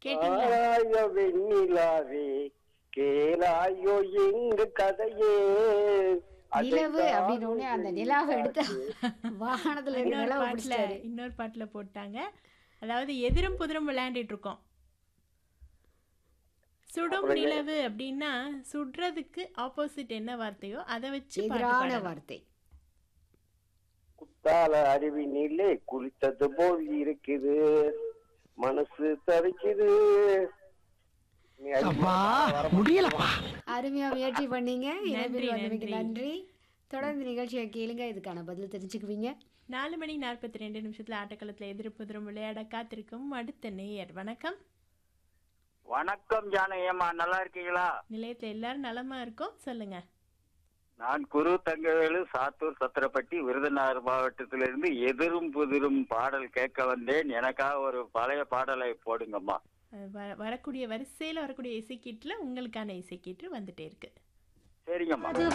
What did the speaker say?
கேட்டீங்களா ஆராய வெண்ணிலாவே கேளாயோ எங்கு கதையே நிலவு அப்படின்னு உடனே அந்த நிலாவை எடுத்து வாகனத்துல இருக்க இன்னொரு நிலவை பாட்டுல பிடிச்சிட்டாரு இன்னொரு பாட்டுல போட்டாங்க அதாவது எதிரும் புதிரும் விளையாண்டுட்டு இருக்கோம் சுடும் நிலவு அப்படின்னா சுடுறதுக்கு ஆப்போசிட் என்ன வார்த்தையோ அதை வச்சு பாட்டு எதிரான பாடணும். வார்த்தை குத்தால அருவினிலே குளித்தது போல் இருக்குது மனசு தவிக்குது நீ அருவி- முடியலப்பா அருமையா முயற்சி பண்ணீங்க நன்றி, இணைப்பில் வந்தமைக்கு நன்றி. நன்றி தொடர்ந்து நிகழ்ச்சியை கேளுங்க இதுக்கான பதில் தெரிஞ்சுக்குவீங்க நாலு மணி நாற்பத்தி ரெண்டு நிமிஷத்துல ஆட்டக்களத்துல எதிரும் புதிரும் விளையாட காத்திருக்கும் அடுத்த நேயர் வணக்கம் வணக்கம் ஜானகியம்மா நல்லா இருக்கீங்களா நிலையத்துல எல்லாரும் நலமா இருக்கோம் சொல்லுங்க நான் குரு தங்கவேலு சாத்தூர் சத்திரப்பட்டி விருதுநகர் மாவட்டத்திலிருந்து எதிரும் புதிரும் பாடல் கேட்க வந்தேன் எனக்காக ஒரு பழைய பாடலை போடுங்கம்மா அஹ் வ- வரக்கூடிய வரிசையில வரக்கூடிய இசைக்கீட்டுல உங்களுக்கான இசைக்கீட்டு வந்துட்டே இருக்கு சரிங்கம்மா அது